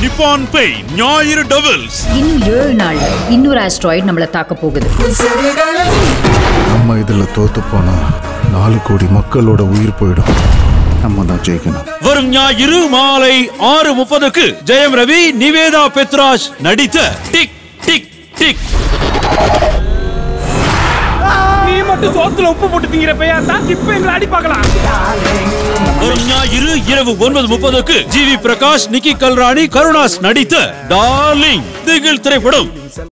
நிப்பான் பெய் ஞாயிறு டபுள்ஸ் இன்னும் ஏழு நாள்ல இன்னொரு ஆஸ்ட்ராய்டு நம்மள தாக்க போகுது நம்ம இதுல தோத்து போனா நாலு கோடி மக்களோட உயிர் போயிடும் நம்ம தான் ஜெயிக்கணும் வரும் ஞாயிறு மாலை ஆறு முப்பதுக்கு ஜெயம் ரவி நிவேதா பெத்ராஜ் நடித்த டிக் டிக் டிக் நீ மட்டும் சோத்துல உப்பு போட்டு திங்கிற பையா தான் இப்ப எங்களை அடி பார்க்கலாம் வரும் ஞாயிறு இரவு ஒன்பது முப்பதுக்கு ஜி வி பிரகாஷ் நிக்கி கல்ராணி கருணாஸ் நடித்த டார்லிங் திகில் திரைப்படம்